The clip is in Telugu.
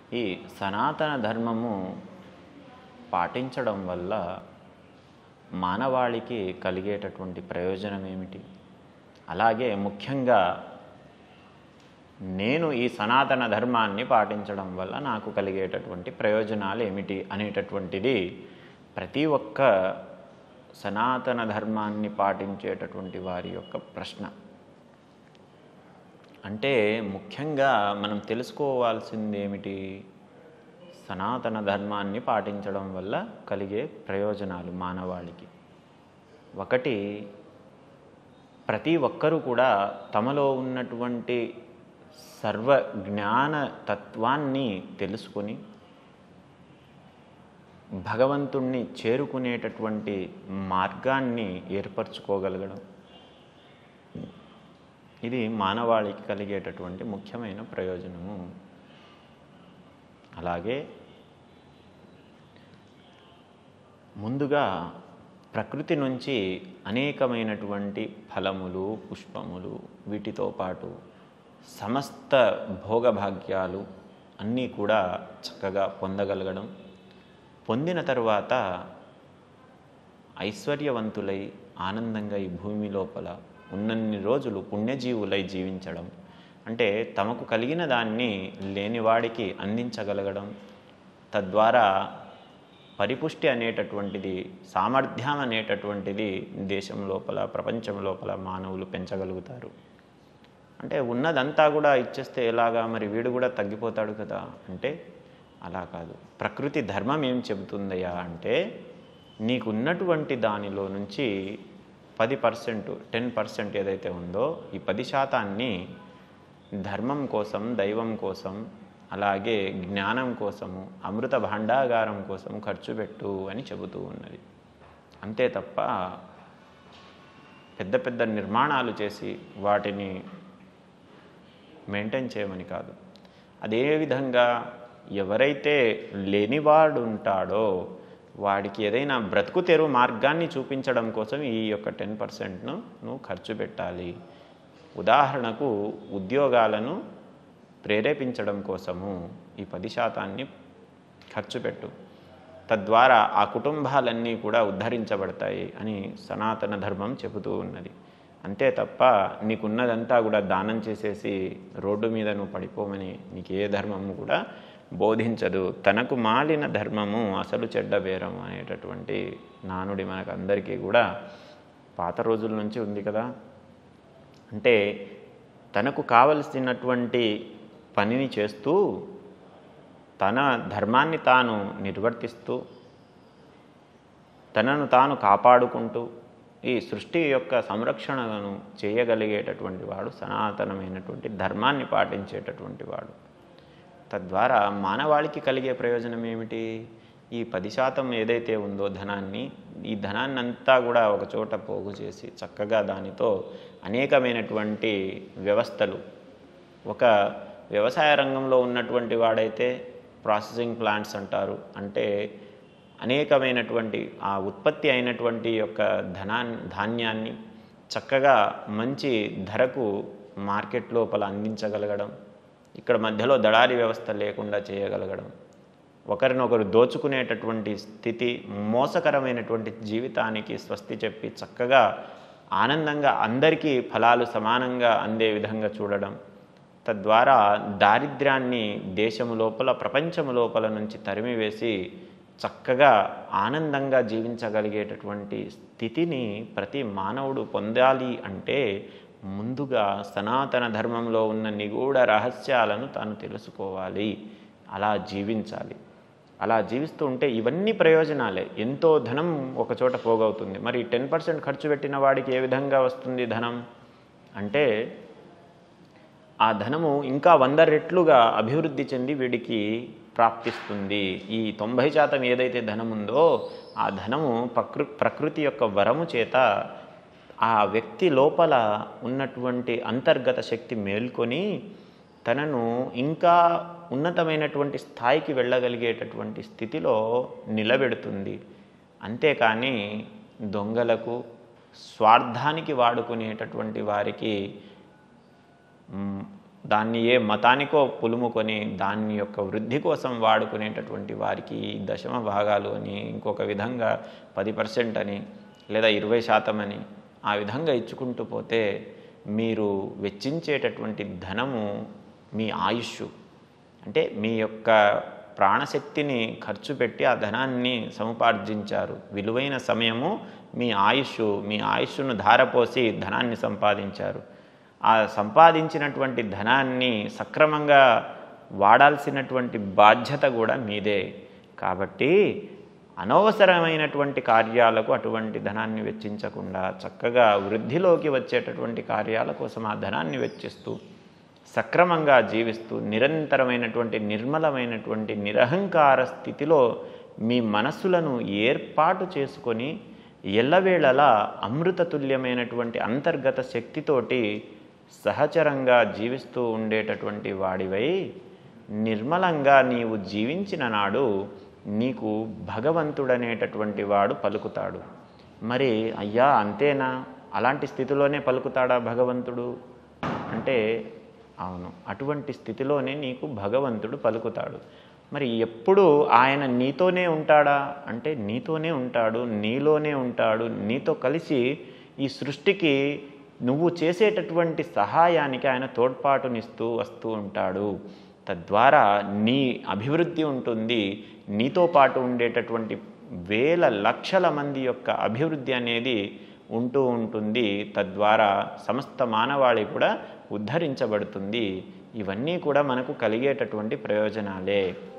ఈ సనాతన ధర్మము పాటించడం వల్ల మానవాళికి కలిగేటటువంటి ప్రయోజనం ఏమిటి అలాగే ముఖ్యంగా నేను ఈ సనాతన ధర్మాన్ని పాటించడం వల్ల నాకు కలిగేటటువంటి ప్రయోజనాలు ఏమిటి అనేటటువంటిది ప్రతి ఒక్క సనాతన ధర్మాన్ని పాటించేటటువంటి వారి యొక్క ప్రశ్న అంటే ముఖ్యంగా మనం తెలుసుకోవాల్సింది ఏమిటి సనాతన ధర్మాన్ని పాటించడం వల్ల కలిగే ప్రయోజనాలు మానవాళికి ఒకటి ప్రతి ఒక్కరూ కూడా తమలో ఉన్నటువంటి సర్వ జ్ఞాన తత్వాన్ని తెలుసుకొని భగవంతుణ్ణి చేరుకునేటటువంటి మార్గాన్ని ఏర్పరచుకోగలగడం ఇది మానవాళికి కలిగేటటువంటి ముఖ్యమైన ప్రయోజనము అలాగే ముందుగా ప్రకృతి నుంచి అనేకమైనటువంటి ఫలములు పుష్పములు వీటితో పాటు సమస్త భోగభాగ్యాలు అన్నీ కూడా చక్కగా పొందగలగడం పొందిన తరువాత ఐశ్వర్యవంతులై ఆనందంగా ఈ భూమి లోపల ఉన్నన్ని రోజులు పుణ్యజీవులై జీవించడం అంటే తమకు కలిగిన దాన్ని లేనివాడికి అందించగలగడం తద్వారా పరిపుష్టి అనేటటువంటిది సామర్థ్యం అనేటటువంటిది దేశం లోపల ప్రపంచం లోపల మానవులు పెంచగలుగుతారు అంటే ఉన్నదంతా కూడా ఇచ్చేస్తే ఎలాగా మరి వీడు కూడా తగ్గిపోతాడు కదా అంటే అలా కాదు ప్రకృతి ధర్మం ఏం చెబుతుందయ్యా అంటే నీకున్నటువంటి దానిలో నుంచి పది పర్సెంట్ టెన్ పర్సెంట్ ఏదైతే ఉందో ఈ పది శాతాన్ని ధర్మం కోసం దైవం కోసం అలాగే జ్ఞానం కోసము అమృత భాండాగారం కోసం ఖర్చు పెట్టు అని చెబుతూ ఉన్నది అంతే తప్ప పెద్ద పెద్ద నిర్మాణాలు చేసి వాటిని మెయింటైన్ చేయమని కాదు అదేవిధంగా ఎవరైతే లేనివాడు ఉంటాడో వాడికి ఏదైనా బ్రతుకు తెరువు మార్గాన్ని చూపించడం కోసం ఈ యొక్క టెన్ పర్సెంట్ను నువ్వు ఖర్చు పెట్టాలి ఉదాహరణకు ఉద్యోగాలను ప్రేరేపించడం కోసము ఈ పది శాతాన్ని ఖర్చు పెట్టు తద్వారా ఆ కుటుంబాలన్నీ కూడా ఉద్ధరించబడతాయి అని సనాతన ధర్మం చెబుతూ ఉన్నది అంతే తప్ప నీకున్నదంతా కూడా దానం చేసేసి రోడ్డు మీద నువ్వు పడిపోమని నీకు ఏ ధర్మము కూడా బోధించదు తనకు మాలిన ధర్మము అసలు చెడ్డ బేరము అనేటటువంటి నానుడి మనకు అందరికీ కూడా పాత రోజుల నుంచి ఉంది కదా అంటే తనకు కావలసినటువంటి పనిని చేస్తూ తన ధర్మాన్ని తాను నిర్వర్తిస్తూ తనను తాను కాపాడుకుంటూ ఈ సృష్టి యొక్క సంరక్షణను చేయగలిగేటటువంటి వాడు సనాతనమైనటువంటి ధర్మాన్ని పాటించేటటువంటి వాడు తద్వారా మానవాళికి కలిగే ప్రయోజనం ఏమిటి ఈ పది శాతం ఏదైతే ఉందో ధనాన్ని ఈ ధనాన్ని అంతా కూడా ఒక చోట పోగు చేసి చక్కగా దానితో అనేకమైనటువంటి వ్యవస్థలు ఒక వ్యవసాయ రంగంలో ఉన్నటువంటి వాడైతే ప్రాసెసింగ్ ప్లాంట్స్ అంటారు అంటే అనేకమైనటువంటి ఆ ఉత్పత్తి అయినటువంటి యొక్క ధనా ధాన్యాన్ని చక్కగా మంచి ధరకు మార్కెట్ లోపల అందించగలగడం ఇక్కడ మధ్యలో దళారీ వ్యవస్థ లేకుండా చేయగలగడం ఒకరినొకరు దోచుకునేటటువంటి స్థితి మోసకరమైనటువంటి జీవితానికి స్వస్తి చెప్పి చక్కగా ఆనందంగా అందరికీ ఫలాలు సమానంగా అందే విధంగా చూడడం తద్వారా దారిద్ర్యాన్ని దేశము లోపల ప్రపంచము లోపల నుంచి తరిమివేసి చక్కగా ఆనందంగా జీవించగలిగేటటువంటి స్థితిని ప్రతి మానవుడు పొందాలి అంటే ముందుగా సనాతన ధర్మంలో ఉన్న నిగూఢ రహస్యాలను తాను తెలుసుకోవాలి అలా జీవించాలి అలా జీవిస్తూ ఉంటే ఇవన్నీ ప్రయోజనాలే ఎంతో ధనం ఒక చోట పోగవుతుంది మరి టెన్ పర్సెంట్ ఖర్చు పెట్టిన వాడికి ఏ విధంగా వస్తుంది ధనం అంటే ఆ ధనము ఇంకా వంద రెట్లుగా అభివృద్ధి చెంది వీడికి ప్రాప్తిస్తుంది ఈ తొంభై శాతం ఏదైతే ధనం ఉందో ఆ ధనము ప్రకృ ప్రకృతి యొక్క వరము చేత ఆ వ్యక్తి లోపల ఉన్నటువంటి అంతర్గత శక్తి మేల్కొని తనను ఇంకా ఉన్నతమైనటువంటి స్థాయికి వెళ్ళగలిగేటటువంటి స్థితిలో నిలబెడుతుంది అంతేకాని దొంగలకు స్వార్థానికి వాడుకునేటటువంటి వారికి మ్, దాన్ని ఏ మతానికో పులుముకొని దాని యొక్క వృద్ధి కోసం వాడుకునేటటువంటి వారికి ఈ దశమ భాగాలు అని ఇంకొక విధంగా పది పర్సెంట్ అని లేదా ఇరవై శాతం అని ఆ విధంగా ఇచ్చుకుంటూ పోతే మీరు వెచ్చించేటటువంటి ధనము మీ ఆయుష్ అంటే మీ యొక్క ప్రాణశక్తిని ఖర్చు పెట్టి ఆ ధనాన్ని సముపార్జించారు విలువైన సమయము మీ ఆయుష్ మీ ఆయుష్ను ధారపోసి ధనాన్ని సంపాదించారు ఆ సంపాదించినటువంటి ధనాన్ని సక్రమంగా వాడాల్సినటువంటి బాధ్యత కూడా మీదే కాబట్టి అనవసరమైనటువంటి కార్యాలకు అటువంటి ధనాన్ని వెచ్చించకుండా చక్కగా వృద్ధిలోకి వచ్చేటటువంటి కార్యాల కోసం ఆ ధనాన్ని వెచ్చిస్తూ సక్రమంగా జీవిస్తూ నిరంతరమైనటువంటి నిర్మలమైనటువంటి నిరహంకార స్థితిలో మీ మనస్సులను ఏర్పాటు చేసుకొని ఎల్లవేళలా అమృతతుల్యమైనటువంటి అంతర్గత శక్తితోటి సహచరంగా జీవిస్తూ ఉండేటటువంటి వాడివై నిర్మలంగా నీవు జీవించిన నాడు నీకు భగవంతుడనేటటువంటి వాడు పలుకుతాడు మరి అయ్యా అంతేనా అలాంటి స్థితిలోనే పలుకుతాడా భగవంతుడు అంటే అవును అటువంటి స్థితిలోనే నీకు భగవంతుడు పలుకుతాడు మరి ఎప్పుడు ఆయన నీతోనే ఉంటాడా అంటే నీతోనే ఉంటాడు నీలోనే ఉంటాడు నీతో కలిసి ఈ సృష్టికి నువ్వు చేసేటటువంటి సహాయానికి ఆయన తోడ్పాటునిస్తూ వస్తూ ఉంటాడు తద్వారా నీ అభివృద్ధి ఉంటుంది నీతో పాటు ఉండేటటువంటి వేల లక్షల మంది యొక్క అభివృద్ధి అనేది ఉంటూ ఉంటుంది తద్వారా సమస్త మానవాళి కూడా ఉద్ధరించబడుతుంది ఇవన్నీ కూడా మనకు కలిగేటటువంటి ప్రయోజనాలే